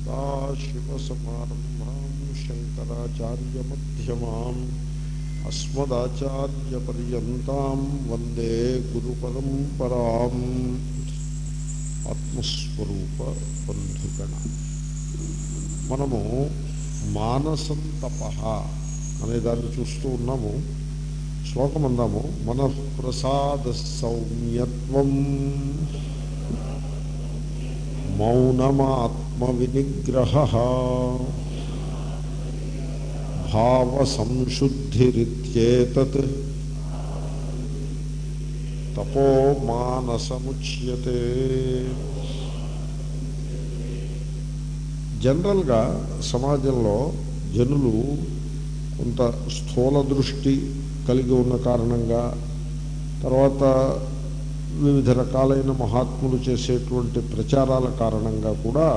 సదాశివసమారంభాం శంకరాచార్యమధ్యమాం అస్మదాచార్యపర్యంతాం వందే గురుపరంపరాం ఆత్మస్వరూప బంధుగణ మనము మానసం తప అనే దాన్ని చూస్తూ ఉన్నాము శ్లోకం అందాము మనఃప్రసాద సౌమ్యత్వం మౌనమాత్మ వినిగ్రహ భావ సంశుద్ధిరిత్యేతత్ తపో మానసముచ్యతే జనరల్గా సమాజంలో జనులు కొంత స్థూల దృష్టి కలిగి ఉన్న కారణంగా తర్వాత వివిధ రకాలైన మహాత్ములు చేసేటువంటి ప్రచారాల కారణంగా కూడా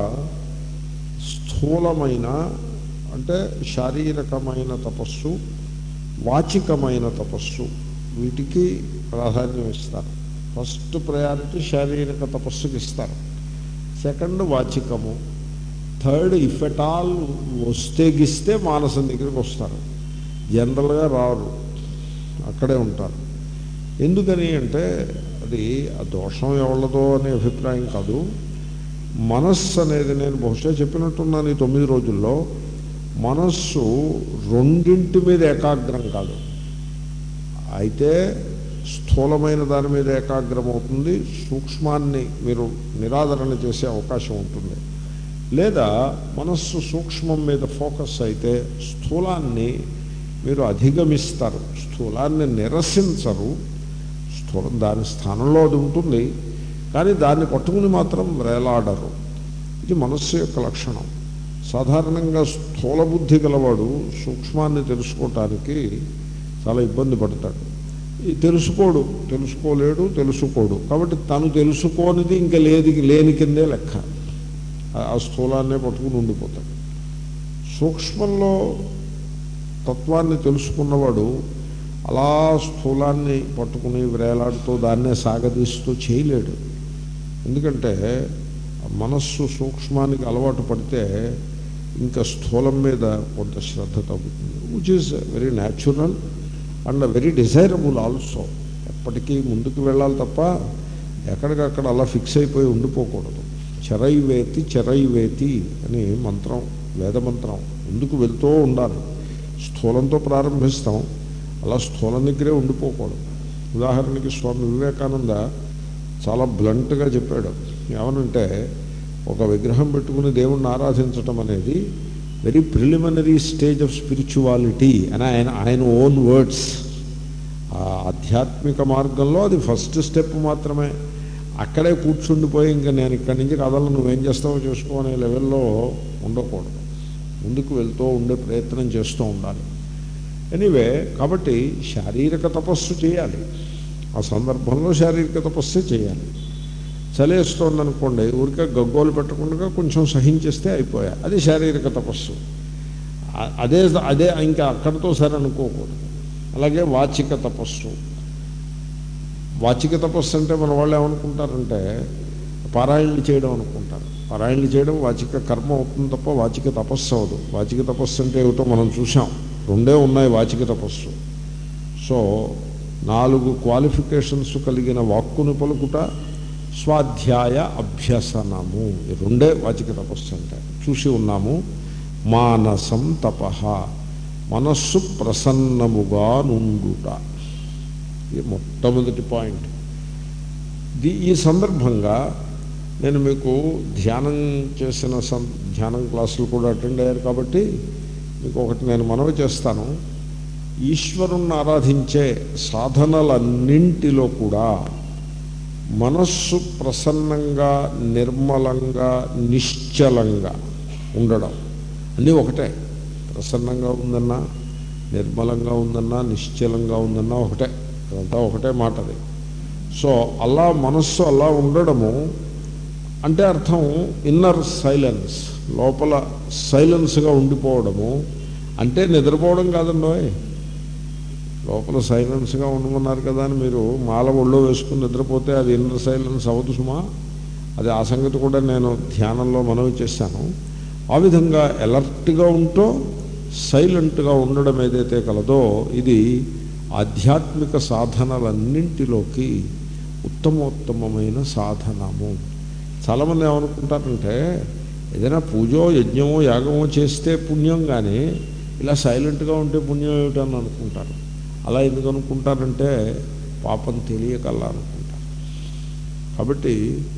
స్థూలమైన అంటే శారీరకమైన తపస్సు వాచికమైన తపస్సు వీటికి ప్రాధాన్యం ఇస్తారు ఫస్ట్ ప్రయారిటీ శారీరక తపస్సుకి ఇస్తారు సెకండ్ వాచికము థర్డ్ ఇఫ్ ఎట్ ఆల్ వస్తే గిస్తే మానసం దగ్గరికి వస్తారు జనరల్గా రారు అక్కడే ఉంటారు ఎందుకని అంటే అది ఆ దోషం ఎవరిదో అనే అభిప్రాయం కాదు మనస్సు అనేది నేను బహుశా చెప్పినట్టున్నాను ఈ తొమ్మిది రోజుల్లో మనస్సు రెండింటి మీద ఏకాగ్రం కాదు అయితే స్థూలమైన దాని మీద ఏకాగ్రం అవుతుంది సూక్ష్మాన్ని మీరు నిరాదరణ చేసే అవకాశం ఉంటుంది లేదా మనస్సు సూక్ష్మం మీద ఫోకస్ అయితే స్థూలాన్ని మీరు అధిగమిస్తారు స్థూలాన్ని నిరసించరు స్థూలం దాని స్థానంలో అది ఉంటుంది కానీ దాన్ని పట్టుకుని మాత్రం వేలాడరు ఇది మనస్సు యొక్క లక్షణం సాధారణంగా స్థూల బుద్ధి గలవాడు సూక్ష్మాన్ని తెలుసుకోవటానికి చాలా ఇబ్బంది పడతాడు ఈ తెలుసుకోడు తెలుసుకోలేడు తెలుసుకోడు కాబట్టి తను తెలుసుకోనిది ఇంకా లేది లేని కిందే లెక్క ఆ స్థూలాన్నే పట్టుకుని ఉండిపోతాడు సూక్ష్మంలో తత్వాన్ని తెలుసుకున్నవాడు అలా స్థూలాన్ని పట్టుకుని వ్రేలాడుతూ దాన్నే సాగదీస్తూ చేయలేడు ఎందుకంటే మనస్సు సూక్ష్మానికి అలవాటు పడితే ఇంకా స్థూలం మీద కొంత శ్రద్ధ తగ్గుతుంది which is very natural and very desirable also ఎప్పటికీ ముందుకు వెళ్ళాలి తప్ప ఎక్కడికక్కడ అలా ఫిక్స్ అయిపోయి ఉండిపోకూడదు చెరైవేతి చెరైవేతి అని మంత్రం వేదమంత్రం ముందుకు వెళ్తూ ఉండాలి స్థూలంతో ప్రారంభిస్తాం అలా స్థూలం దగ్గరే ఉండిపోకూడదు ఉదాహరణకి స్వామి వివేకానంద చాలా బ్లంట్గా చెప్పాడు ఏమనంటే ఒక విగ్రహం పెట్టుకుని దేవుణ్ణి ఆరాధించటం అనేది very preliminary stage of spirituality అని ఆయన ఆయన ఓన్ వర్డ్స్ ఆ ఆధ్యాత్మిక మార్గంలో అది ఫస్ట్ స్టెప్ మాత్రమే అక్కడే కూర్చుండిపోయి ఇంకా నేను ఇక్కడి నుంచి కథలు నువ్వేం చేస్తావో చేసుకో అనే లెవెల్లో ఉండకూడదు ముందుకు వెళ్తూ ఉండే ప్రయత్నం చేస్తూ ఉండాలి ఎనీవే కాబట్టి శారీరక తపస్సు చేయాలి ఆ సందర్భంలో శారీరక తపస్సే చేయాలి చలేస్తోంది అనుకోండి ఊరికే గగ్గోలు పెట్టకుండా కొంచెం సహించేస్తే అయిపోయా అది శారీరక తపస్సు అదే అదే ఇంకా అక్కడితో సరే అనుకోకూడదు అలాగే వాచిక తపస్సు వాచిక తపస్సు అంటే మన వాళ్ళు ఏమనుకుంటారంటే పారాయణలు చేయడం అనుకుంటారు పారాయణలు చేయడం వాచిక కర్మ అవుతుంది తప్ప వాచిక తపస్సు అవదు వాచిక తపస్సు అంటే ఏమిటో మనం చూసాం రెండే ఉన్నాయి వాచిక తపస్సు సో నాలుగు క్వాలిఫికేషన్స్ కలిగిన వాక్కును పలుకుట స్వాధ్యాయ అభ్యసనము ఈ రెండే వాచిక తపస్సు అంటే చూసి ఉన్నాము మానసం తప మనస్సు ప్రసన్నముగా నుండుట ఇది మొట్టమొదటి పాయింట్ ఈ సందర్భంగా నేను మీకు ధ్యానం చేసిన సం ధ్యానం క్లాసులు కూడా అటెండ్ అయ్యారు కాబట్టి మీకు ఒకటి నేను మనవి చేస్తాను ఈశ్వరుణ్ణి ఆరాధించే సాధనలన్నింటిలో కూడా మనస్సు ప్రసన్నంగా నిర్మలంగా నిశ్చలంగా ఉండడం అన్నీ ఒకటే ప్రసన్నంగా ఉందన్నా నిర్మలంగా ఉందన్నా నిశ్చలంగా ఉందన్నా ఒకటే అదంతా ఒకటే మాట అది సో అలా మనస్సు అలా ఉండడము అంటే అర్థం ఇన్నర్ సైలెన్స్ లోపల సైలెన్స్గా ఉండిపోవడము అంటే నిద్రపోవడం కాదండో లోపల సైలెన్స్గా ఉండమన్నారు కదా అని మీరు మాల ఒళ్ళో వేసుకుని నిద్రపోతే అది ఇన్నర్ సైలెన్స్ అవదు సుమా అది ఆ సంగతి కూడా నేను ధ్యానంలో మనవి చేశాను ఆ విధంగా ఎలర్ట్గా ఉంటూ సైలెంట్గా ఉండడం ఏదైతే కలదో ఇది ఆధ్యాత్మిక సాధనలన్నింటిలోకి ఉత్తమోత్తమమైన సాధనము చాలామంది ఏమనుకుంటారంటే ఏదైనా పూజో యజ్ఞమో యాగమో చేస్తే పుణ్యం కానీ ఇలా సైలెంట్గా ఉంటే పుణ్యం ఏమిటని అనుకుంటారు అలా ఎందుకు అనుకుంటారంటే పాపం తెలియకల్లా అనుకుంటారు కాబట్టి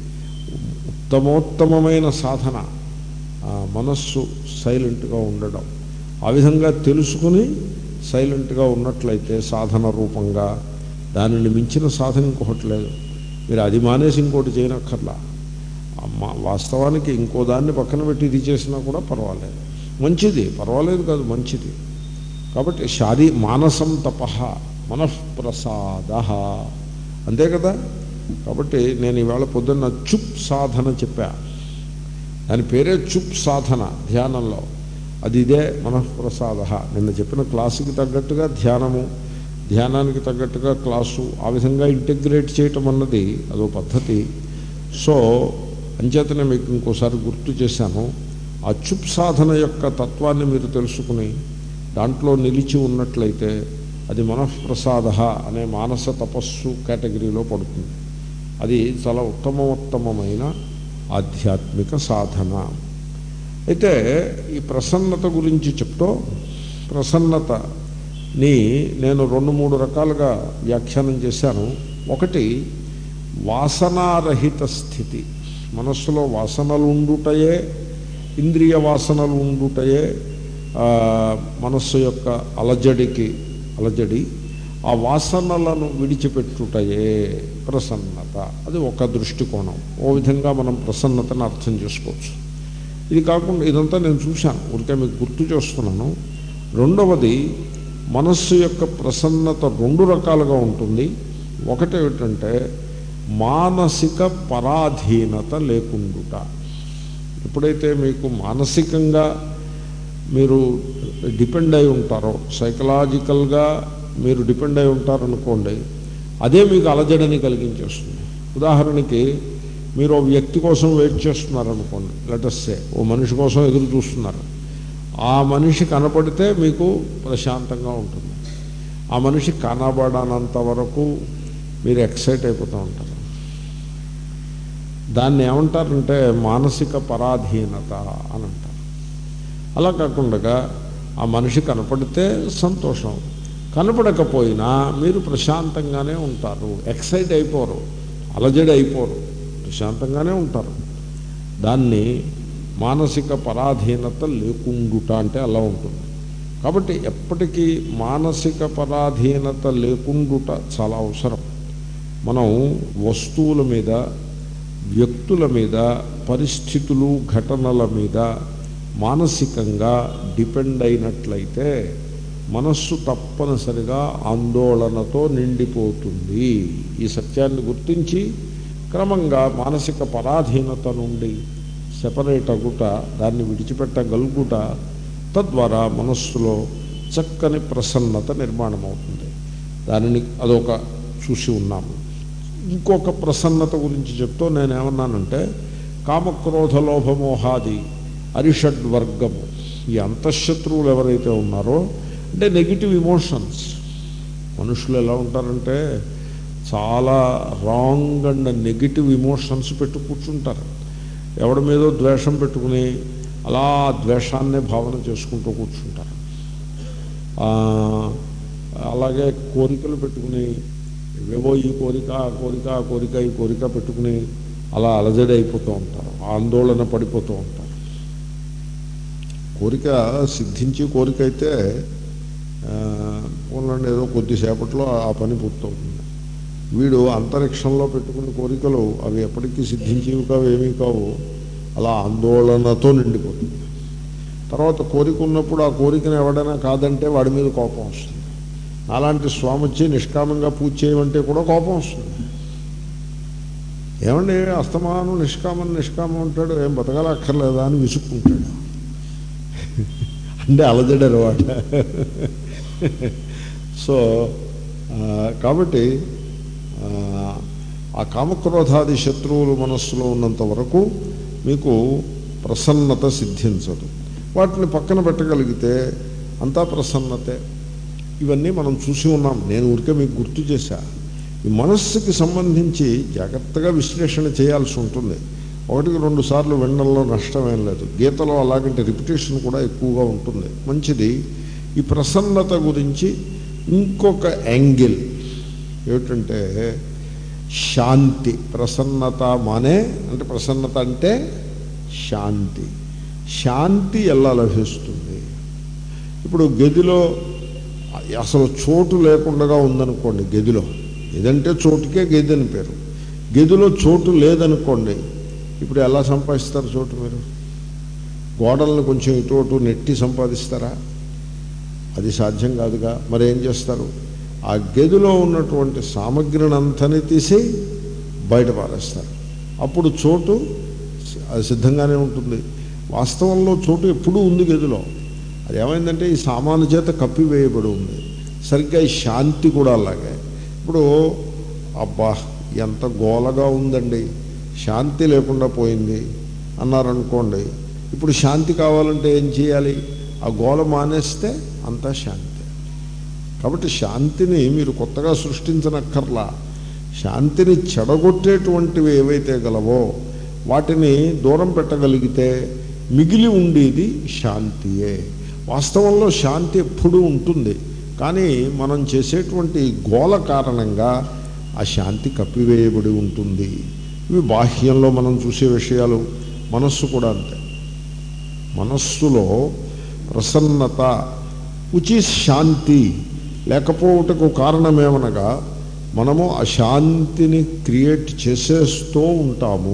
ఉత్తమోత్తమమైన సాధన ఆ మనస్సు సైలెంట్గా ఉండడం ఆ విధంగా తెలుసుకుని సైలెంట్గా ఉన్నట్లయితే సాధన రూపంగా దానిని మించిన సాధన ఇంకొకటి లేదు మీరు అది మానేసి ఇంకోటి చేయనక్కర్లా అమ్మ వాస్తవానికి ఇంకో దాన్ని పక్కన పెట్టి ఇది చేసినా కూడా పర్వాలేదు మంచిది పర్వాలేదు కాదు మంచిది కాబట్టి శారీ మానసం తప మనఃప్రసాద అంతే కదా కాబట్టి నేను ఈవేళ పొద్దున్న చుప్ సాధన చెప్పా దాని పేరే చుప్ సాధన ధ్యానంలో అది ఇదే మనఃప్రసాద నిన్న చెప్పిన క్లాసుకి తగ్గట్టుగా ధ్యానము ధ్యానానికి తగ్గట్టుగా క్లాసు ఆ విధంగా ఇంటిగ్రేట్ చేయటం అన్నది అదో పద్ధతి సో అంచేతనే మీకు ఇంకోసారి గుర్తు చేశాను ఆ చుప్ సాధన యొక్క తత్వాన్ని మీరు తెలుసుకుని దాంట్లో నిలిచి ఉన్నట్లయితే అది మనఃప్రసాద అనే మానస తపస్సు కేటగిరీలో పడుతుంది అది చాలా ఉత్తమోత్తమమైన ఆధ్యాత్మిక సాధన అయితే ఈ ప్రసన్నత గురించి చెప్తూ ప్రసన్నతని నేను రెండు మూడు రకాలుగా వ్యాఖ్యానం చేశాను ఒకటి వాసనారహిత స్థితి మనస్సులో వాసనలు ఉండుటయే ఇంద్రియ వాసనలు ఉండుటయే ఆ, మనస్సు యొక్క అలజడికి అలజడి ఆ వాసనలను విడిచిపెట్టుటయే ప్రసన్నత అది ఒక దృష్టికోణం ఓ విధంగా మనం ప్రసన్నతను అర్థం చేసుకోవచ్చు ఇది కాకుండా ఇదంతా నేను చూశాను ఊరికే మీకు గుర్తు చేస్తున్నాను రెండవది మనస్సు యొక్క ప్రసన్నత రెండు రకాలుగా ఉంటుంది ఒకటి ఏమిటంటే మానసిక పరాధీనత లేకుండుట ఎప్పుడైతే మీకు మానసికంగా మీరు డిపెండ్ అయి ఉంటారో సైకలాజికల్గా మీరు డిపెండ్ అయి ఉంటారనుకోండి అదే మీకు అలజడిని కలిగించేస్తుంది ఉదాహరణకి మీరు ఓ వ్యక్తి కోసం వెయిట్ చేస్తున్నారనుకోండి లెటస్సే ఓ మనిషి కోసం ఎదురు చూస్తున్నారు ఆ మనిషి కనపడితే మీకు ప్రశాంతంగా ఉంటుంది ఆ మనిషి కనబడనంత వరకు మీరు ఎక్సైట్ అయిపోతూ ఉంటారు దాన్ని ఏమంటారంటే మానసిక పరాధీనత అని అంటారు అలా కాకుండా ఆ మనిషి కనపడితే సంతోషం కనపడకపోయినా మీరు ప్రశాంతంగానే ఉంటారు ఎక్సైట్ అయిపోరు అలజడి అయిపోరు ప్రశాంతంగానే ఉంటారు దాన్ని మానసిక పరాధీనత లేకుండుట అంటే అలా ఉంటుంది కాబట్టి ఎప్పటికీ మానసిక పరాధీనత లేకుండుట చాలా అవసరం మనం వస్తువుల మీద వ్యక్తుల మీద పరిస్థితులు ఘటనల మీద మానసికంగా డిపెండ్ అయినట్లయితే మనస్సు తప్పనిసరిగా ఆందోళనతో నిండిపోతుంది ఈ సత్యాన్ని గుర్తించి క్రమంగా మానసిక పరాధీనత నుండి సెపరేట్ అగుట దాన్ని విడిచిపెట్టగలుగుట తద్వారా మనస్సులో చక్కని ప్రసన్నత నిర్మాణం అవుతుంది దానిని అదొక చూసి ఉన్నాము ఇంకొక ప్రసన్నత గురించి చెప్తూ నేనేమన్నానంటే కామక్రోధ లోభమోహాది అరిషడ్ వర్గము ఈ అంతఃశత్రువులు ఎవరైతే ఉన్నారో అంటే నెగిటివ్ ఇమోషన్స్ మనుషులు ఎలా ఉంటారంటే చాలా రాంగ్ అండ్ నెగిటివ్ ఇమోషన్స్ పెట్టు కూర్చుంటారు ఎవడి మీదో ద్వేషం పెట్టుకుని అలా ద్వేషాన్నే భావన చేసుకుంటూ కూర్చుంటారు ఆ, అలాగే కోరికలు పెట్టుకుని ఏవో ఈ కోరిక ఆ కోరిక ఆ కోరిక ఈ కోరిక పెట్టుకుని అలా అలజడి అయిపోతూ ఉంటారు ఆందోళన పడిపోతూ ఉంటారు కోరిక సిద్ధించి కోరిక అయితే ఆ, పోన్లండి ఏదో కొద్దిసేపట్లో ఆ పని పూర్తవుతుంది వీడు అంతరిక్షంలో పెట్టుకున్న కోరికలు అవి ఎప్పటికీ సిద్ధించేవి కావు ఏమీ కావు అలా ఆందోళనతో నిండిపోతుంది తర్వాత కోరిక ఉన్నప్పుడు ఆ కోరికను ఎవడైనా కాదంటే వాడి మీద కోపం వస్తుంది అలాంటి స్వామి వచ్చి నిష్కామంగా పూజ చేయమంటే కూడా కోపం వస్తుంది ఏమండి అస్తమానం నిష్కామం నిష్కామం ఉంటాడు ఏం బతకాల అక్కర్లేదా అని విసుక్కుంటాడు అంటే అలజడి అనమాట సో ఆ, కాబట్టి ఆ, ఆ కామక్రోధాది శత్రువులు మనస్సులో ఉన్నంత వరకు మీకు ప్రసన్నత సిద్ధించదు వాటిని పక్కన పెట్టగలిగితే అంతా ప్రసన్నతే ఇవన్నీ మనం చూసి ఉన్నాం నేను ఊరికే మీకు గుర్తు చేశా ఈ మనస్సుకి సంబంధించి జాగ్రత్తగా విశ్లేషణ చేయాల్సి ఉంటుంది ఒకటికి రెండు సార్లు వినడంలో నష్టమేం లేదు గీతలో అలాగంటే రిపిటేషన్ కూడా ఎక్కువగా ఉంటుంది మంచిది ఈ ప్రసన్నత గురించి ఇంకొక యాంగిల్ ఏమిటంటే శాంతి ప్రసన్నత మానే అంటే ప్రసన్నత అంటే శాంతి శాంతి ఎలా లభిస్తుంది ఇప్పుడు గదిలో అసలు చోటు లేకుండా ఉందనుకోండి గదిలో ఏదంటే చోటుకే గది అని పేరు గదిలో చోటు లేదనుకోండి ఇప్పుడు ఎలా సంపాదిస్తారు చోటు మీరు గోడలను కొంచెం ఇటు అటు నెట్టి సంపాదిస్తారా అది సాధ్యం కాదుగా మరి ఏం చేస్తారు ఆ గదిలో ఉన్నటువంటి సామగ్రిని అంతని తీసి బయట పారేస్తారు అప్పుడు చోటు అది సిద్ధంగానే ఉంటుంది వాస్తవంలో చోటు ఎప్పుడూ ఉంది గదిలో అది ఏమైందంటే ఈ సామాను చేత కప్పివేయబడి ఉంది సరిగ్గా ఈ శాంతి కూడా అలాగే ఇప్పుడు అబ్బా ఎంత గోలగా ఉందండి శాంతి లేకుండా పోయింది అన్నారనుకోండి ఇప్పుడు శాంతి కావాలంటే ఏం చేయాలి ఆ గోల మానేస్తే అంతా శాంతి కాబట్టి శాంతిని మీరు కొత్తగా సృష్టించనక్కర్లా శాంతిని చెడగొట్టేటువంటివి ఏవైతే గలవో వాటిని దూరం పెట్టగలిగితే మిగిలి ఉండేది శాంతియే వాస్తవంలో శాంతి ఎప్పుడూ ఉంటుంది కానీ మనం చేసేటువంటి గోల కారణంగా ఆ శాంతి కప్పివేయబడి ఉంటుంది ఇవి బాహ్యంలో మనం చూసే విషయాలు మనస్సు కూడా అంతే మనస్సులో ప్రసన్నత ఉచి శాంతి లేకపోవటకు కారణమేమనగా మనము అశాంతిని క్రియేట్ చేసేస్తూ ఉంటాము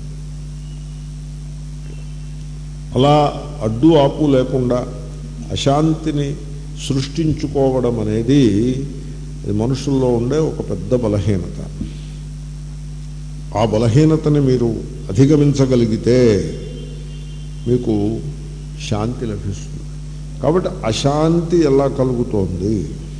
అలా అడ్డు ఆపు లేకుండా అశాంతిని సృష్టించుకోవడం అనేది అది మనుషుల్లో ఉండే ఒక పెద్ద బలహీనత ఆ బలహీనతని మీరు అధిగమించగలిగితే మీకు శాంతి లభిస్తుంది కాబట్టి అశాంతి ఎలా కలుగుతోంది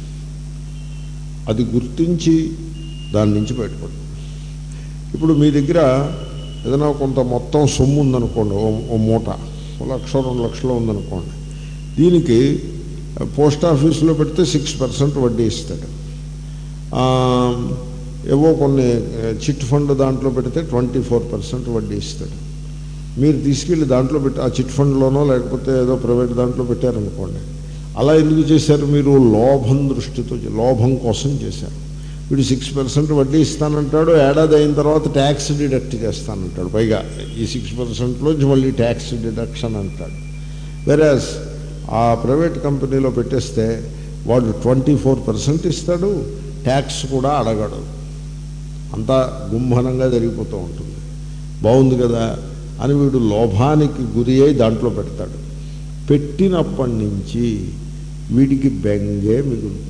అది గుర్తించి దాని నుంచి బయటపడు ఇప్పుడు మీ దగ్గర ఏదైనా కొంత మొత్తం సొమ్ము ఉందనుకోండి ఓ- ఓ మూట ఓ లక్ష రెండు లక్షలు ఉందనుకోండి దీనికి పోస్ట్ ఆఫీసులో పెడితే సిక్స్ పర్సెంట్ వడ్డీ ఇస్తాడు ఆ, ఏవో కొన్ని చిట్ ఫండ్ దాంట్లో పెడితే ట్వంటీ ఫోర్ పర్సెంట్ వడ్డీ ఇస్తాడు మీరు తీసుకెళ్ళి దాంట్లో పెట్టి ఆ చిట్ ఫండ్లోనో లేకపోతే ఏదో ప్రైవేట్ దాంట్లో పెట్టారనుకోండి అలా ఎందుకు చేశారు మీరు లోభం దృష్టితో చే- లోభం కోసం చేశారు వీడు సిక్స్ పర్సెంట్ వడ్డీ ఇస్తానంటాడు ఏడాది అయిన తర్వాత ట్యాక్స్ డిడక్ట్ చేస్తానంటాడు పైగా ఈ సిక్స్ పర్సెంట్లోంచి మళ్ళీ ట్యాక్స్ డిడక్షన్ అంటాడు వెరాజ్ ఆ ప్రైవేట్ కంపెనీలో పెట్టేస్తే వాడు ట్వంటీ ఫోర్ పర్సెంట్ ఇస్తాడు ట్యాక్స్ కూడా అడగడు అంతా గుంభనంగా జరిగిపోతూ ఉంటుంది బాగుంది కదా అని వీడు లోభానికి గురి అయి దాంట్లో పెడతాడు పెట్టినప్పటి నుంచి వీడికి బెంగే మిగులుతుంది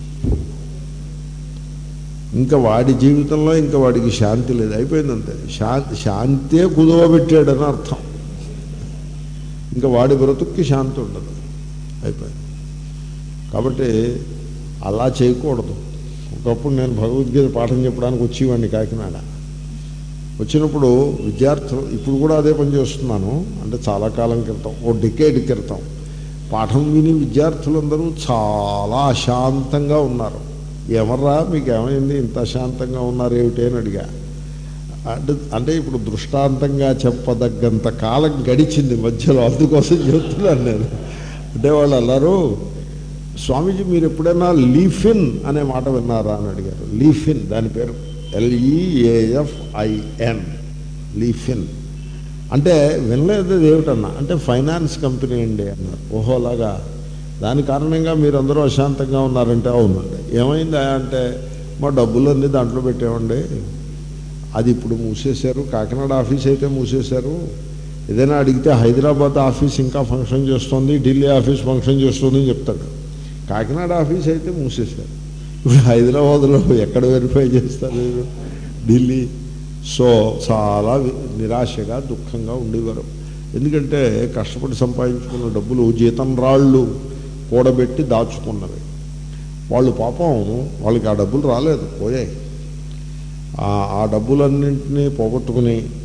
ఇంకా వాడి జీవితంలో ఇంకా వాడికి శాంతి లేదు అయిపోయిందంతే శాంతి శాంతే కుదువ పెట్టాడని అర్థం ఇంకా వాడి బ్రతుక్కి శాంతి ఉండదు అయిపోయింది కాబట్టి అలా చేయకూడదు ఒకప్పుడు నేను భగవద్గీత పాఠం చెప్పడానికి వచ్చేవాడిని కాకినాడ వచ్చినప్పుడు విద్యార్థులు ఇప్పుడు కూడా అదే పని చేస్తున్నాను అంటే చాలా కాలం క్రితం ఓ డికేడ్ క్రితం పాఠం విని విద్యార్థులందరూ చాలా అశాంతంగా ఉన్నారు ఎవర్రా మీకు ఏమైంది ఇంత అశాంతంగా ఉన్నారు ఏమిటి అని అడిగా అంటే అంటే ఇప్పుడు దృష్టాంతంగా చెప్పదగ్గంత కాలం గడిచింది మధ్యలో అందుకోసం చెప్తున్నాను నేను అంటే వాళ్ళు అన్నారు స్వామీజీ మీరు ఎప్పుడైనా లీఫిన్ అనే మాట విన్నారా అని అడిగారు లీఫిన్ దాని పేరు ఎల్ఈఏఎఫ్ఐఎన్ లీఫిన్ అంటే వినలేదు అది ఏమిటన్నా అంటే ఫైనాన్స్ కంపెనీ అండి అన్నారు ఓహో అలాగా దాని కారణంగా మీరందరూ అశాంతంగా ఉన్నారంటే అవునండి ఏమైందా అంటే మా డబ్బులన్నీ దాంట్లో పెట్టామండి అది ఇప్పుడు మూసేశారు కాకినాడ ఆఫీస్ అయితే మూసేశారు ఏదైనా అడిగితే హైదరాబాద్ ఆఫీస్ ఇంకా ఫంక్షన్ చేస్తుంది ఢిల్లీ ఆఫీస్ ఫంక్షన్ చేస్తుంది అని చెప్తాడు కాకినాడ ఆఫీస్ అయితే మూసేశారు ఇప్పుడు హైదరాబాద్లో ఎక్కడ వెరిఫై చేస్తారు మీరు? ఢిల్లీ సో చాలా వి- నిరాశగా దుఃఖంగా ఉండేవారు ఎందుకంటే కష్టపడి సంపాదించుకున్న డబ్బులు జీతం రాళ్ళు కూడబెట్టి దాచుకున్నవి వాళ్ళు పాపం వాళ్ళకి ఆ డబ్బులు రాలేదు పోయాయి ఆ- ఆ డబ్బులన్నింటినీ పోగొట్టుకుని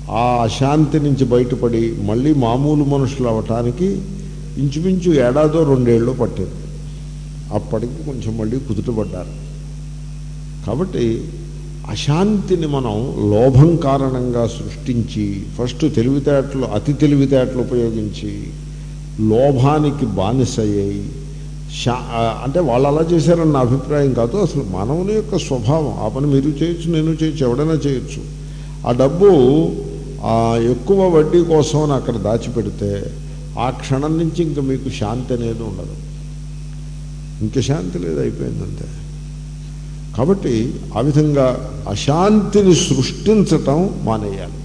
ఆ అశాంతి నుంచి బయటపడి మళ్ళీ మామూలు మనుషులు అవటానికి ఇంచుమించు ఏడాదో రెండేళ్ళు పట్టింది అప్పటికి కొంచెం మళ్ళీ కుదుటపడ్డారు కాబట్టి అశాంతిని మనం లోభం కారణంగా సృష్టించి ఫస్ట్ తెలివితేటలు అతి తెలివితేటలు ఉపయోగించి లోభానికి బానిసయ్యాయి శా అంటే వాళ్ళు అలా చేశారని నా అభిప్రాయం కాదు అసలు మానవుని యొక్క స్వభావం ఆ పని మీరు చేయొచ్చు నేను చేయొచ్చు ఎవడైనా చేయొచ్చు ఆ డబ్బు ఆ ఎక్కువ వడ్డీ కోసం అని అక్కడ దాచిపెడితే ఆ క్షణం నుంచి ఇంకా మీకు శాంతి అనేది ఉండదు ఇంక శాంతి లేదు అయిపోయిందంతే కాబట్టి ఆ విధంగా అశాంతిని సృష్టించటం మానేయాలి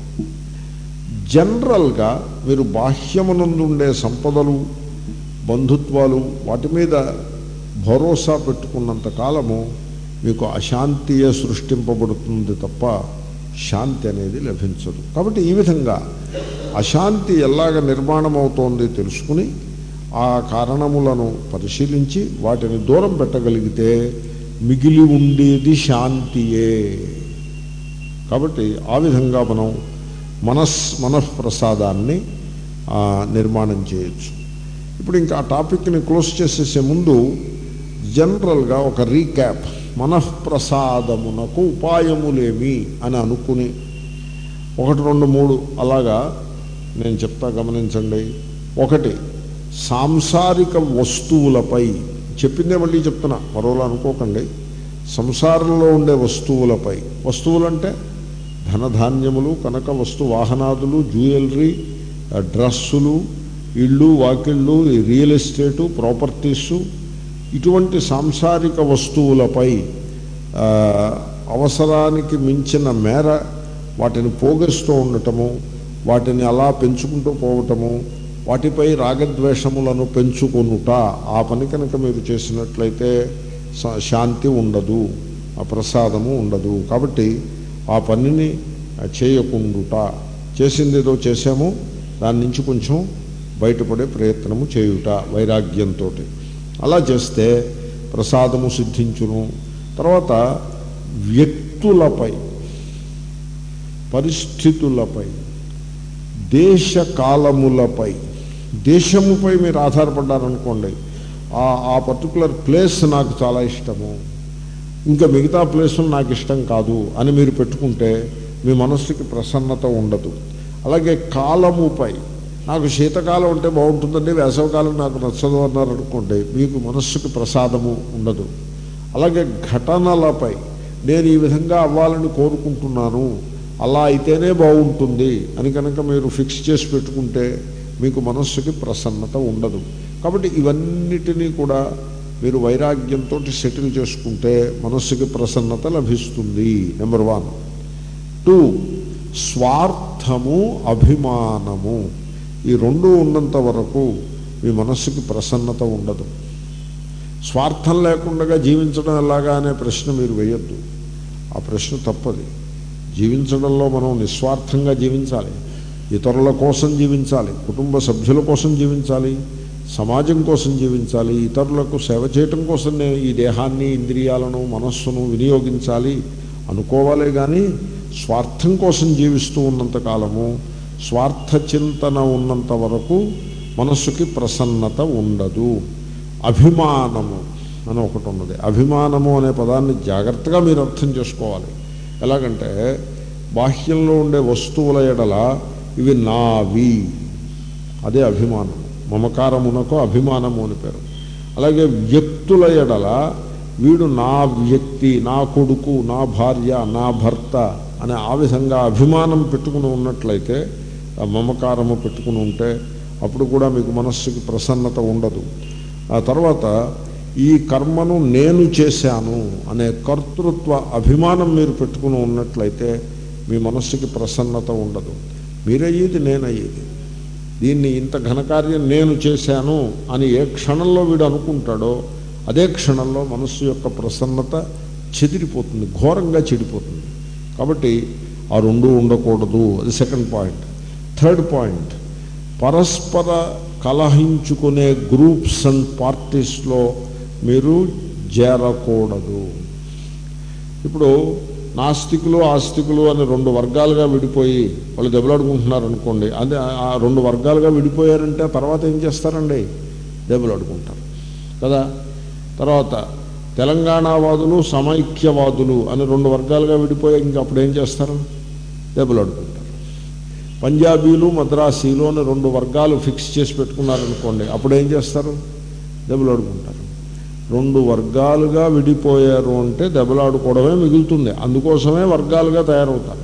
జనరల్గా మీరు బాహ్యమునందు ఉండే సంపదలు బంధుత్వాలు వాటి మీద భరోసా పెట్టుకున్నంత కాలము మీకు అశాంతియే సృష్టింపబడుతుంది తప్ప శాంతి అనేది లభించదు కాబట్టి ఈ విధంగా అశాంతి ఎలాగ నిర్మాణం అవుతోంది తెలుసుకుని ఆ కారణములను పరిశీలించి వాటిని దూరం పెట్టగలిగితే మిగిలి ఉండేది శాంతియే కాబట్టి ఆ విధంగా మనం మనస్ మనఃప్రసాదాన్ని ఆ, నిర్మాణం చేయొచ్చు ఇప్పుడు ఇంకా ఆ టాపిక్ని క్లోజ్ చేసేసే ముందు జనరల్గా ఒక రీక్యాప్ మనఃప్రసాదమునకు ఉపాయములేమి అని అనుకుని ఒకటి రెండు మూడు అలాగా నేను చెప్తా గమనించండి ఒకటి సాంసారిక వస్తువులపై చెప్పిందే మళ్ళీ చెప్తున్నా మరోలా అనుకోకండి సంసారంలో ఉండే వస్తువులపై వస్తువులంటే ధనధాన్యములు కనక వస్తు వాహనాదులు జ్యువెలరీ ఆ, డ్రస్సులు ఇళ్ళు వాకిళ్ళు ఈ రియల్ ఎస్టేటు ప్రాపర్టీసు ఇటువంటి సాంసారిక వస్తువులపై ఆ, అవసరానికి మించిన మేర వాటిని పోగేస్తూ ఉండటము వాటిని అలా పెంచుకుంటూ పోవటము వాటిపై రాగద్వేషములను పెంచుకొనుట ఆ పని కనుక మీరు చేసినట్లయితే శా- శాంతి ఉండదు ఆ ప్రసాదము ఉండదు కాబట్టి ఆ పనిని చేయకుండుట చేసింది ఏదో చేసాము దాని నుంచి కొంచెం బయటపడే ప్రయత్నము చేయుట వైరాగ్యంతో అలా చేస్తే ప్రసాదము సిద్ధించును తర్వాత వ్యక్తులపై పరిస్థితులపై దేశకాలములపై దేశముపై మీరు ఆధారపడ్డారనుకోండి ఆ ఆ పర్టికులర్ ప్లేస్ నాకు చాలా ఇష్టము ఇంకా మిగతా ప్లేసులు నాకు ఇష్టం కాదు అని మీరు పెట్టుకుంటే మీ మనస్సుకి ప్రసన్నత ఉండదు అలాగే కాలముపై నాకు శీతకాలం అంటే బాగుంటుందండి వేసవకాలం నాకు నచ్చదు అన్నారు అనుకోండి మీకు మనస్సుకి ప్రసాదము ఉండదు అలాగే ఘటనలపై నేను ఈ విధంగా అవ్వాలని కోరుకుంటున్నాను అలా అయితేనే బాగుంటుంది అని కనుక మీరు ఫిక్స్ చేసి పెట్టుకుంటే మీకు మనస్సుకి ప్రసన్నత ఉండదు కాబట్టి ఇవన్నిటినీ కూడా మీరు వైరాగ్యంతో సెటిల్ చేసుకుంటే మనస్సుకి ప్రసన్నత లభిస్తుంది నెంబర్ వన్ టూ స్వార్థము అభిమానము ఈ రెండు ఉన్నంత వరకు మీ మనస్సుకి ప్రసన్నత ఉండదు స్వార్థం లేకుండా జీవించడం ఎలాగా అనే ప్రశ్న మీరు వేయొద్దు ఆ ప్రశ్న తప్పది జీవించడంలో మనం నిస్వార్థంగా జీవించాలి ఇతరుల కోసం జీవించాలి కుటుంబ సభ్యుల కోసం జీవించాలి సమాజం కోసం జీవించాలి ఇతరులకు సేవ చేయటం కోసం నేను ఈ దేహాన్ని ఇంద్రియాలను మనస్సును వినియోగించాలి అనుకోవాలే కానీ స్వార్థం కోసం జీవిస్తూ ఉన్నంత కాలము స్వార్థ చింతన ఉన్నంత వరకు మనస్సుకి ప్రసన్నత ఉండదు అభిమానము అని ఒకటి ఉన్నది అభిమానము అనే పదాన్ని జాగ్రత్తగా మీరు అర్థం చేసుకోవాలి ఎలాగంటే బాహ్యంలో ఉండే వస్తువుల ఎడల ఇవి నావి అదే అభిమానం మమకారమునకు అభిమానము అని పేరు అలాగే వ్యక్తుల ఎడల వీడు నా వ్యక్తి నా కొడుకు నా భార్య నా భర్త అనే ఆ విధంగా అభిమానం పెట్టుకుని ఉన్నట్లయితే ఆ మమకారము పెట్టుకుని ఉంటే అప్పుడు కూడా మీకు మనస్సుకి ప్రసన్నత ఉండదు ఆ తర్వాత ఈ కర్మను నేను చేశాను అనే కర్తృత్వ అభిమానం మీరు పెట్టుకుని ఉన్నట్లయితే మీ మనస్సుకి ప్రసన్నత ఉండదు మీరయ్యేది నేనయ్యేది దీన్ని ఇంత ఘనకార్యం నేను చేశాను అని ఏ క్షణంలో వీడు అనుకుంటాడో అదే క్షణంలో మనస్సు యొక్క ప్రసన్నత చెదిరిపోతుంది ఘోరంగా చెడిపోతుంది కాబట్టి ఆ రెండు ఉండకూడదు అది సెకండ్ పాయింట్ థర్డ్ పాయింట్ పరస్పర కలహించుకునే గ్రూప్స్ అండ్ పార్టీస్లో మీరు చేరకూడదు ఇప్పుడు నాస్తికులు ఆస్తికులు అని రెండు వర్గాలుగా విడిపోయి వాళ్ళు దెబ్బలాడుకుంటున్నారు అనుకోండి అదే ఆ రెండు వర్గాలుగా విడిపోయారంటే ఆ తర్వాత ఏం చేస్తారండి దెబ్బలాడుకుంటారు కదా తర్వాత తెలంగాణవాదులు సమైక్యవాదులు అని రెండు వర్గాలుగా విడిపోయి ఇంకా అప్పుడు ఏం చేస్తారు దెబ్బలాడుకుంటారు పంజాబీలు మద్రాసీలు అని రెండు వర్గాలు ఫిక్స్ చేసి పెట్టుకున్నారనుకోండి అప్పుడు ఏం చేస్తారు దెబ్బలాడుకుంటారు రెండు వర్గాలుగా విడిపోయారు అంటే దెబ్బలాడుకోవడమే మిగులుతుంది అందుకోసమే వర్గాలుగా తయారవుతారు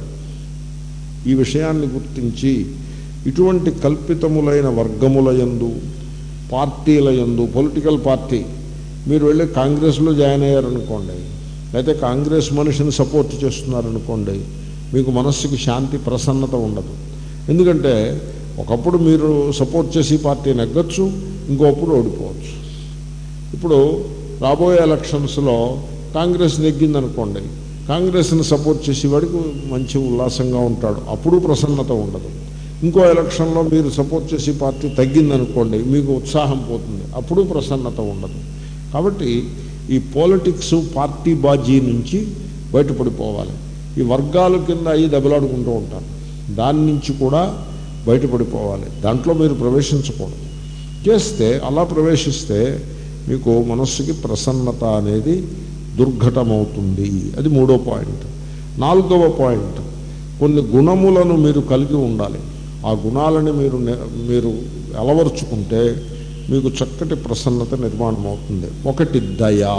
ఈ విషయాన్ని గుర్తించి ఇటువంటి కల్పితములైన వర్గముల యందు పార్టీల యందు పొలిటికల్ పార్టీ మీరు వెళ్ళి కాంగ్రెస్లో జాయిన్ అయ్యారనుకోండి లేకపోతే కాంగ్రెస్ మనిషిని సపోర్ట్ చేస్తున్నారనుకోండి మీకు మనస్సుకి శాంతి ప్రసన్నత ఉండదు ఎందుకంటే ఒకప్పుడు మీరు సపోర్ట్ చేసి పార్టీ నెగ్గచ్చు ఇంకోప్పుడు ఓడిపోవచ్చు ఇప్పుడు రాబోయే ఎలక్షన్స్లో కాంగ్రెస్ నెగ్గిందనుకోండి కాంగ్రెస్ని సపోర్ట్ చేసేవాడికి మంచి ఉల్లాసంగా ఉంటాడు అప్పుడు ప్రసన్నత ఉండదు ఇంకో ఎలక్షన్లో మీరు సపోర్ట్ చేసే పార్టీ తగ్గిందనుకోండి మీకు ఉత్సాహం పోతుంది అప్పుడు ప్రసన్నత ఉండదు కాబట్టి ఈ పాలిటిక్స్ పార్టీ బాజీ నుంచి బయటపడిపోవాలి ఈ వర్గాల కింద అయ్యి దెబ్బలాడుకుంటూ ఉంటారు దాని నుంచి కూడా బయటపడిపోవాలి దాంట్లో మీరు ప్రవేశించకూడదు చేస్తే అలా ప్రవేశిస్తే మీకు మనస్సుకి ప్రసన్నత అనేది దుర్ఘటమవుతుంది అది మూడో పాయింట్ నాలుగవ పాయింట్ కొన్ని గుణములను మీరు కలిగి ఉండాలి ఆ గుణాలని మీరు నె- మీరు అలవరుచుకుంటే మీకు చక్కటి ప్రసన్నత నిర్మాణం అవుతుంది ఒకటి దయా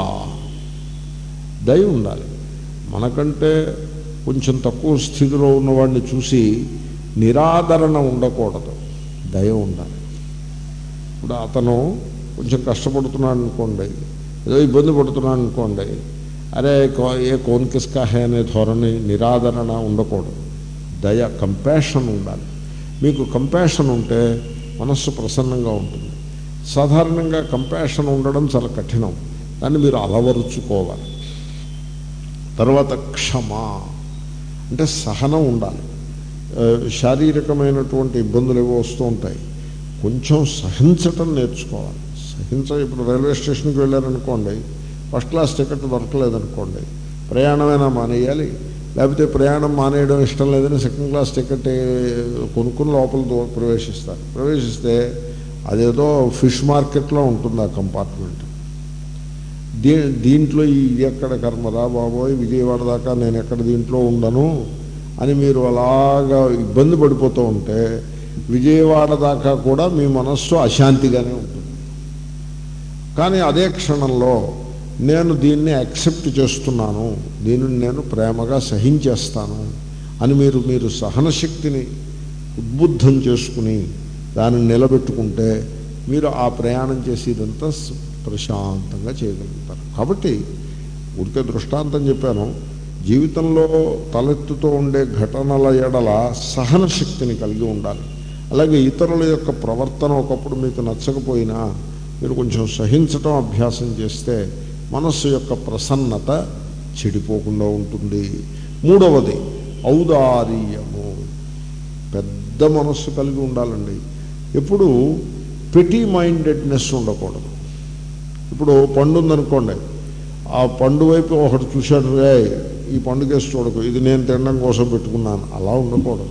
దయ ఉండాలి మనకంటే కొంచెం తక్కువ స్థితిలో ఉన్నవాడిని చూసి నిరాదరణ ఉండకూడదు దయ ఉండాలి ఇప్పుడు అతను కొంచెం కష్టపడుతున్నాడు అనుకోండి ఏదో ఇబ్బంది పడుతున్నాడు అనుకోండి అరే కో- ఏ కోన్ కిస్కా హే అనే ధోరణి నిరాదరణ ఉండకూడదు దయ కంపాషన్ ఉండాలి మీకు కంపాషన్ ఉంటే మనస్సు ప్రసన్నంగా ఉంటుంది సాధారణంగా కంపాషన్ ఉండడం చాలా కఠినం దాన్ని మీరు అలవరుచుకోవాలి తర్వాత క్షమ అంటే సహనం ఉండాలి ఆ, శారీరకమైనటువంటి ఇబ్బందులు ఏవో వస్తూ ఉంటాయి కొంచెం సహించటం నేర్చుకోవాలి సహించ ఇప్పుడు రైల్వే స్టేషన్కి వెళ్ళారనుకోండి ఫస్ట్ క్లాస్ టికెట్ దొరకలేదనుకోండి ప్రయాణమైనా మానేయాలి లేకపోతే ప్రయాణం మానేయడం ఇష్టం లేదని సెకండ్ క్లాస్ టికెట్ కొనుక్కుని లోపల దో- ప్రవేశిస్తారు ప్రవేశిస్తే అదేదో ఫిష్ మార్కెట్లో ఉంటుంది ఆ కంపార్ట్మెంట్ దీ దీంట్లో ఇది ఎక్కడ కర్మరా బాబోయ్ విజయవాడ దాకా నేను ఎక్కడ దీంట్లో ఉండను అని మీరు అలాగా ఇబ్బంది పడిపోతూ ఉంటే విజయవాడ దాకా కూడా మీ మనస్సు అశాంతిగానే ఉంటుంది కానీ అదే క్షణంలో నేను దీన్ని యాక్సెప్ట్ చేస్తున్నాను దీనిని నేను ప్రేమగా సహించేస్తాను అని మీరు మీరు సహనశక్తిని ఉద్బుద్ధం చేసుకుని దానిని నిలబెట్టుకుంటే మీరు ఆ ప్రయాణం చేసేదంతా స- ప్రశాంతంగా చేయగలుగుతారు కాబట్టి ఊరికే దృష్టాంతం చెప్పాను జీవితంలో తలెత్తుతూ ఉండే ఘటనల ఎడల సహన శక్తిని కలిగి ఉండాలి అలాగే ఇతరుల యొక్క ప్రవర్తన ఒకప్పుడు మీకు నచ్చకపోయినా మీరు కొంచెం సహించటం అభ్యాసం చేస్తే మనస్సు యొక్క ప్రసన్నత చెడిపోకుండా ఉంటుంది మూడవది ఔదార్యము పెద్ద మనస్సు కలిగి ఉండాలండి ఎప్పుడు పెటీ మైండెడ్నెస్ ఉండకూడదు ఇప్పుడు పండు ఉందనుకోండి ఆ పండు వైపు ఒకటి చూశాడు రే ఈ పండుగేసి చూడకు ఇది నేను తినడం కోసం పెట్టుకున్నాను అలా ఉండకూడదు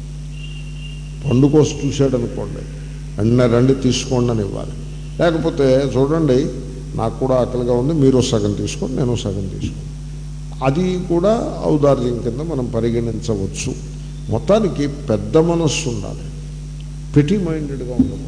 పండు కోసం చూశాడు అనుకోండి వెంటనే రండి తీసుకోండి అని ఇవ్వాలి లేకపోతే చూడండి నాకు కూడా ఆకలిగా ఉంది మీరు సగం తీసుకోండి నేను సగం తీసుకోండి అది కూడా ఔదార్యం కింద మనం పరిగణించవచ్చు మొత్తానికి పెద్ద మనస్సు ఉండాలి పెటీ మైండెడ్గా ఉండకూడదు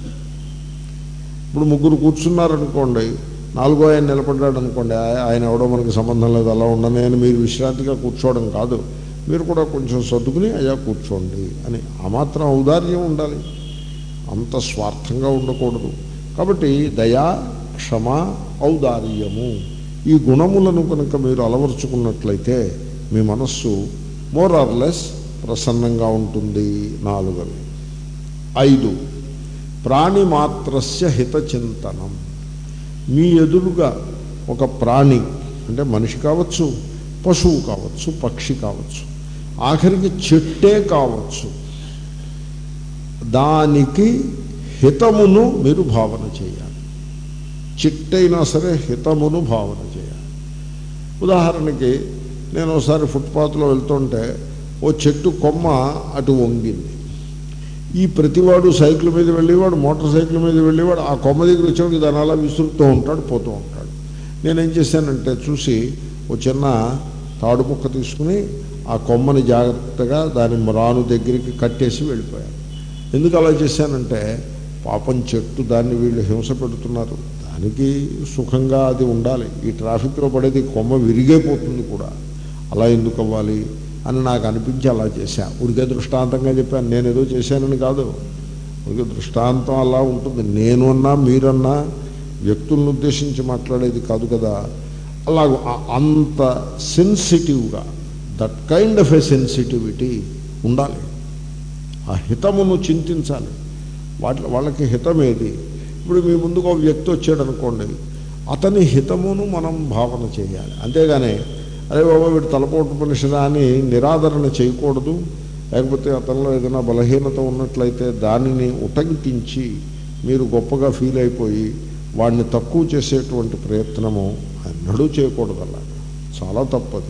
ఇప్పుడు ముగ్గురు కూర్చున్నారనుకోండి నాలుగో ఆయన నిలబడ్డాడు అనుకోండి ఆయ- ఆయన ఎవడో మనకి సంబంధం లేదు అలా ఉండని అని మీరు విశ్రాంతిగా కూర్చోవడం కాదు మీరు కూడా కొంచెం సర్దుకుని అయ్యా కూర్చోండి అని ఆ మాత్రం ఔదార్యం ఉండాలి అంత స్వార్థంగా ఉండకూడదు కాబట్టి దయా క్షమ ఔదార్యము ఈ గుణములను కనుక మీరు అలవరుచుకున్నట్లయితే మీ మనస్సు మోర్ ఆర్ లెస్ ప్రసన్నంగా ఉంటుంది నాలుగవి ఐదు ప్రాణిమాత్రస్య హితచింతనం మీ ఎదురుగా ఒక ప్రాణి అంటే మనిషి కావచ్చు పశువు కావచ్చు పక్షి కావచ్చు ఆఖరికి చెట్టే కావచ్చు దానికి హితమును మీరు భావన చేయాలి చిట్టైనా సరే హితమును భావన చేయాలి ఉదాహరణకి నేను ఒకసారి ఫుట్పాత్లో వెళ్తుంటే ఓ చెట్టు కొమ్మ అటు వంగింది ఈ ప్రతివాడు సైకిల్ మీద వెళ్ళేవాడు మోటార్ సైకిల్ మీద వెళ్ళేవాడు ఆ కొమ్మ దగ్గర వచ్చేవాడికి దాని అలా విసురుతూ ఉంటాడు పోతూ ఉంటాడు నేనేం చేశానంటే చూసి ఓ చిన్న తాడు ముక్క తీసుకుని ఆ కొమ్మని జాగ్రత్తగా దాని రాను దగ్గరికి కట్టేసి వెళ్ళిపోయాను ఎందుకు అలా చేశానంటే పాపం చెట్టు దాన్ని వీళ్ళు హింస పెడుతున్నారు దానికి సుఖంగా అది ఉండాలి ఈ ట్రాఫిక్లో పడేది కొమ్మ విరిగైపోతుంది కూడా అలా ఎందుకు అవ్వాలి అని నాకు అనిపించి అలా చేశా ఉడికే దృష్టాంతంగా చెప్పాను నేను ఏదో చేశానని కాదు ఉడికే దృష్టాంతం అలా ఉంటుంది నేను అన్నా మీరన్నా వ్యక్తులను ఉద్దేశించి మాట్లాడేది కాదు కదా అలా అంత సెన్సిటివ్గా that kind of a sensitivity ఉండాలి ఆ హితమును చింతించాలి వాటి వాళ్ళకి హితమేది ఇప్పుడు మీ ముందుకు ఒక వ్యక్తి వచ్చాడు అనుకోండి అతని హితమును మనం భావన చేయాలి అంతేగాని అరే బాబా వీడు తలపోటు మనిషిదా అని నిరాదరణ చేయకూడదు లేకపోతే అతనిలో ఏదైనా బలహీనత ఉన్నట్లయితే దానిని ఉటంకించి మీరు గొప్పగా ఫీల్ అయిపోయి వాడిని తక్కువ చేసేటువంటి ప్రయత్నము ఎన్నడూ చేయకూడదు అలా చాలా తప్పదు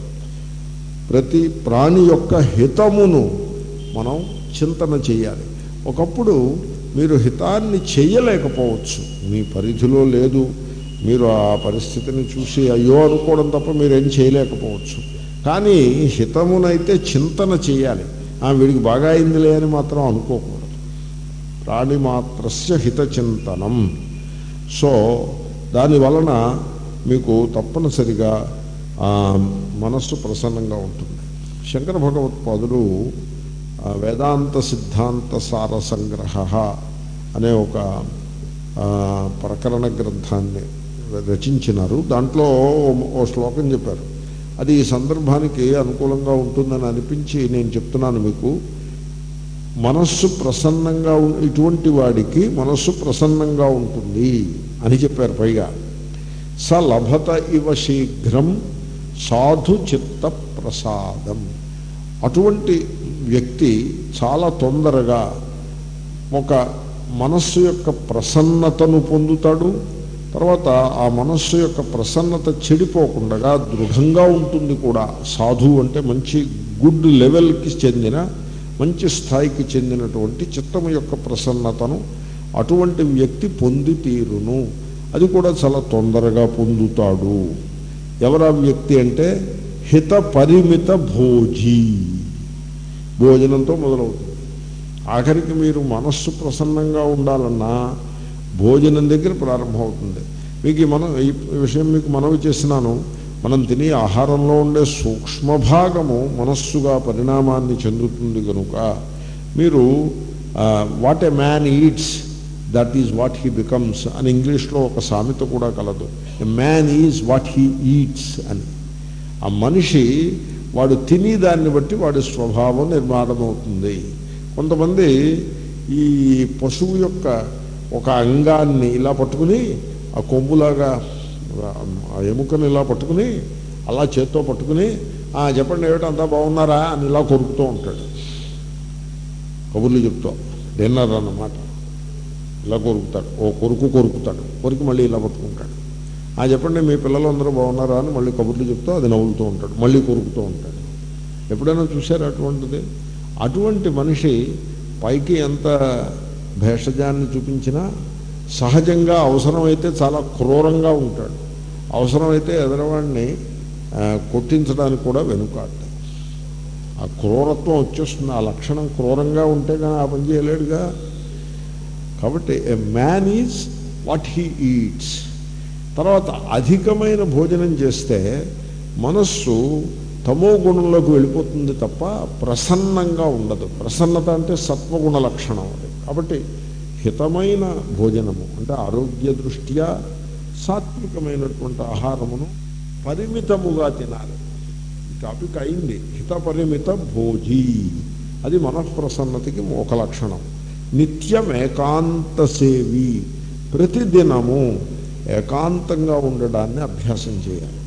ప్రతి ప్రాణి యొక్క హితమును మనం చింతన చేయాలి ఒకప్పుడు మీరు హితాన్ని చేయలేకపోవచ్చు మీ పరిధిలో లేదు మీరు ఆ పరిస్థితిని చూసి అయ్యో అనుకోవడం తప్ప మీరేం చేయలేకపోవచ్చు కానీ హితమునైతే చింతన చేయాలి ఆ వీడికి బాగా అయిందిలే అని మాత్రం అనుకోకూడదు ప్రాణి మాత్రస్య హిత చింతనం సో దాని వలన మీకు తప్పనిసరిగా ఆ, మనస్సు ప్రసన్నంగా ఉంటుంది శంకర భగవత్పాదులు ఆ, వేదాంత సిద్ధాంత సార సంగ్రహ అనే ఒక ఆ, ప్రకరణ గ్రంథాన్ని రచించినారు దాంట్లో ఓ- ఓ శ్లోకం చెప్పారు అది ఈ సందర్భానికి అనుకూలంగా ఉంటుందని అనిపించి నేను చెప్తున్నాను మీకు మనస్సు ప్రసన్నంగా ఉం- ఇటువంటి వాడికి మనస్సు ప్రసన్నంగా ఉంటుంది అని చెప్పారు పైగా స లభత ఇవ శీఘ్రం సాధు చిత్త ప్రసాదం అటువంటి వ్యక్తి చాలా తొందరగా ఒక మనస్సు యొక్క ప్రసన్నతను పొందుతాడు తర్వాత ఆ మనస్సు యొక్క ప్రసన్నత చెడిపోకుండా దృఢంగా ఉంటుంది కూడా సాధు అంటే మంచి గుడ్ లెవెల్కి చెందిన మంచి స్థాయికి చెందినటువంటి చిత్తము యొక్క ప్రసన్నతను అటువంటి వ్యక్తి పొంది తీరును అది కూడా చాలా తొందరగా పొందుతాడు ఎవరా వ్యక్తి అంటే హిత పరిమిత భోజీ భోజనంతో మొదలవుతుంది ఆఖరికి మీరు మనస్సు ప్రసన్నంగా ఉండాలన్నా భోజనం దగ్గర ప్రారంభమవుతుంది మీకు ఈ మనం ఈ విషయం మీకు మనవి చేసినాను మనం తినే ఆహారంలో ఉండే సూక్ష్మ భాగము మనస్సుగా పరిణామాన్ని చెందుతుంది కనుక మీరు what a man eats that is what he becomes అని ఇంగ్లీష్లో ఒక సామెత కూడా కలదు a man is what he eats అని ఆ మనిషి వాడు తిని దాన్ని బట్టి వాడి స్వభావం నిర్మాణం అవుతుంది కొంతమంది ఈ పశువు యొక్క ఒక అంగాన్ని ఇలా పట్టుకుని ఆ కొమ్ములాగా ఆ ఎముకని ఇలా పట్టుకుని అలా చేత్తో పట్టుకుని "ఆ, చెప్పండి ఏమిటి అంతా బాగున్నారా అని ఇలా కొరుకుతూ ఉంటాడు కబుర్లు చెప్తూ డిన్నర్ అన్నమాట ఇలా కొరుకుతాడు ఓ కొరుకు కొరుకుతాడు కొరికి మళ్ళీ ఇలా పట్టుకుంటాడు ఆ చెప్పండి మీ పిల్లలు అందరూ బాగున్నారా అని మళ్ళీ కబుర్లు చెప్తూ అది నవ్వులుతూ ఉంటాడు మళ్ళీ కొరుకుతూ ఉంటాడు ఎప్పుడైనా చూశారు అటువంటిది అటువంటి మనిషి పైకి ఎంత భేషజాన్ని చూపించినా సహజంగా అవసరమైతే చాలా క్రూరంగా ఉంటాడు అవసరమైతే ఎదరవాడిని ఆ, కొట్టించడానికి కూడా వెనుకాడతాడు ఆ క్రూరత్వం వచ్చేస్తుంది ఆ లక్షణం క్రూరంగా ఉంటే కానీ ఆ పని చేయలేడుగా కాబట్టి a man is what he eats తర్వాత అధికమైన భోజనం చేస్తే మనస్సు తమో గుణంలోకి వెళ్ళిపోతుంది తప్ప ప్రసన్నంగా ఉండదు ప్రసన్నత అంటే సత్వగుణ లక్షణం అది కాబట్టి హితమైన భోజనము అంటే ఆరోగ్య దృష్ట్యా సాత్వికమైనటువంటి ఆహారమును పరిమితముగా తినాలి ఈ టాపిక్ అయింది హిత పరిమిత భోజీ అది మనఃప్రసన్నతికి ఒక లక్షణం నిత్యం ఏకాంత సేవి ప్రతిదినము ఏకాంతంగా ఉండడాన్ని అభ్యాసం చేయాలి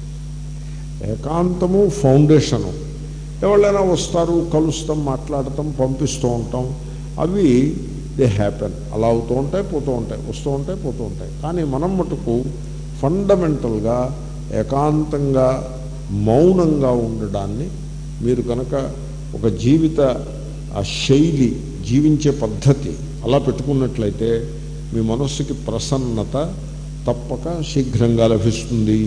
ఏకాంతము ఫౌండేషను ఎవరైనా వస్తారు కలుస్తాం మాట్లాడతాం పంపిస్తూ ఉంటాం అవి దే హ్యాపెన్ అలా అవుతూ ఉంటాయి పోతూ ఉంటాయి వస్తూ ఉంటాయి పోతూ ఉంటాయి కానీ మనం మటుకు ఫండమెంటల్గా ఏకాంతంగా మౌనంగా ఉండడాన్ని మీరు కనుక ఒక జీవిత ఆ శైలి జీవించే పద్ధతి అలా పెట్టుకున్నట్లయితే మీ మనస్సుకి ప్రసన్నత తప్పక శీఘ్రంగా లభిస్తుంది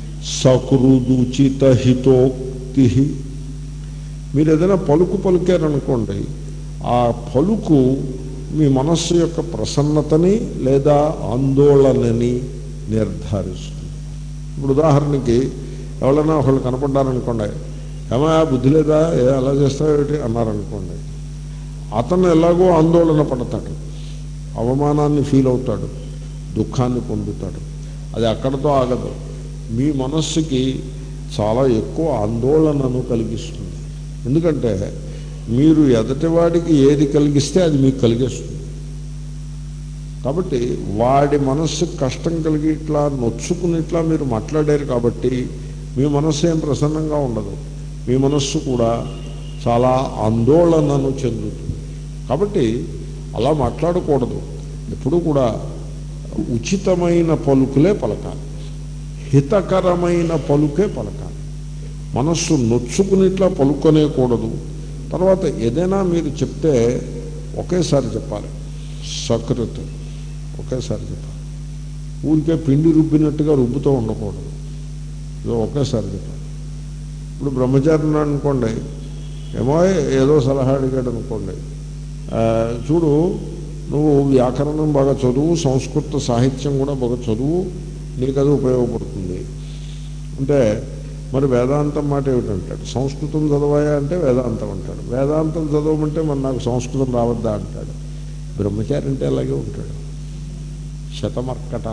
సకృదుచిత హితోక్తి మీరు ఏదైనా పలుకు పలికారనుకోండి ఆ పలుకు మీ మనస్సు యొక్క ప్రసన్నతని లేదా ఆందోళనని నిర్ధారిస్తుంది ఇప్పుడు ఉదాహరణకి ఎవరైనా ఒకళ్ళు కనపడ్డారనుకోండి ఏమా బుద్ధి లేదా ఏ అలా చేస్తావేటి అన్నారనుకోండి అతను ఎలాగో ఆందోళన పడతాడు అవమానాన్ని ఫీల్ అవుతాడు దుఃఖాన్ని పొందుతాడు అది అక్కడతో ఆగదు మీ మనస్సుకి చాలా ఎక్కువ ఆందోళనను కలిగిస్తుంది ఎందుకంటే మీరు ఎదటివాడికి ఏది కలిగిస్తే అది మీకు కలిగిస్తుంది కాబట్టి వాడి మనస్సు కష్టం కలిగి ఇట్లా నొచ్చుకుని ఇట్లా మీరు మాట్లాడారు కాబట్టి మీ మనస్సు ఏం ప్రసన్నంగా ఉండదు మీ మనస్సు కూడా చాలా ఆందోళనను చెందుతుంది కాబట్టి అలా మాట్లాడకూడదు ఎప్పుడూ కూడా ఉచితమైన పలుకులే పలకాలి హితకరమైన పలుకే పలకాలి మనస్సు నొచ్చుకునిట్లా పలుకొనేకూడదు తర్వాత ఏదైనా మీరు చెప్తే ఒకేసారి చెప్పాలి సకృత్ ఒకేసారి చెప్పాలి ఊరికే పిండి రుబ్బినట్టుగా రుబ్బుతూ ఉండకూడదు ఇది ఒకేసారి చెప్పాలి ఇప్పుడు బ్రహ్మచారి ఉన్నాడు అనుకోండి ఏమో ఏదో సలహా అడిగాడు అనుకోండి ఆ, చూడు నువ్వు వ్యాకరణం బాగా చదువు సంస్కృత సాహిత్యం కూడా బాగా చదువు నీకు అది ఉపయోగపడుతుంది అంటే మరి వేదాంతం మాట ఏమిటంటాడు సంస్కృతం చదవాయా అంటే వేదాంతం అంటాడు వేదాంతం చదవమంటే మరి నాకు సంస్కృతం రావద్దా అంటాడు బ్రహ్మచారి అంటే అలాగే ఉంటాడు శతమర్కట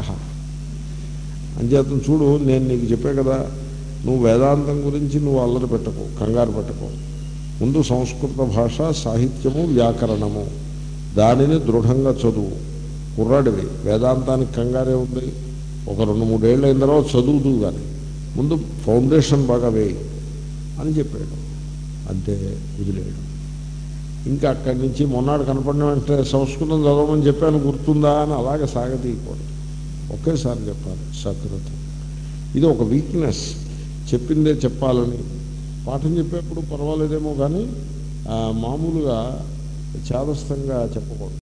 అంచేతం చూడు నేను నీకు చెప్పే కదా నువ్వు వేదాంతం గురించి నువ్వు అల్లరి పెట్టకు కంగారు పెట్టకు ముందు సంస్కృత భాష సాహిత్యము వ్యాకరణము దానిని దృఢంగా చదువు కుర్రాడివి వేదాంతానికి కంగారే ఉంది ఒక రెండు మూడేళ్ళు అయిన తర్వాత చదువుదు కానీ ముందు ఫౌండేషన్ బాగా వేయి అని చెప్పాడు అంతే వదిలేయడం ఇంకా అక్కడి నుంచి మొన్నాడు కనపడిన వెంటనే సంస్కృతం చదవమని చెప్పాను గుర్తుందా అని అలాగే సాగతీయకూడదు ఒకేసారి చెప్పాలి సకృతం ఇది ఒక వీక్నెస్ చెప్పిందే చెప్పాలని పాఠం చెప్పేప్పుడు పర్వాలేదేమో కానీ ఆ, మామూలుగా చేదస్తంగా చెప్పకూడదు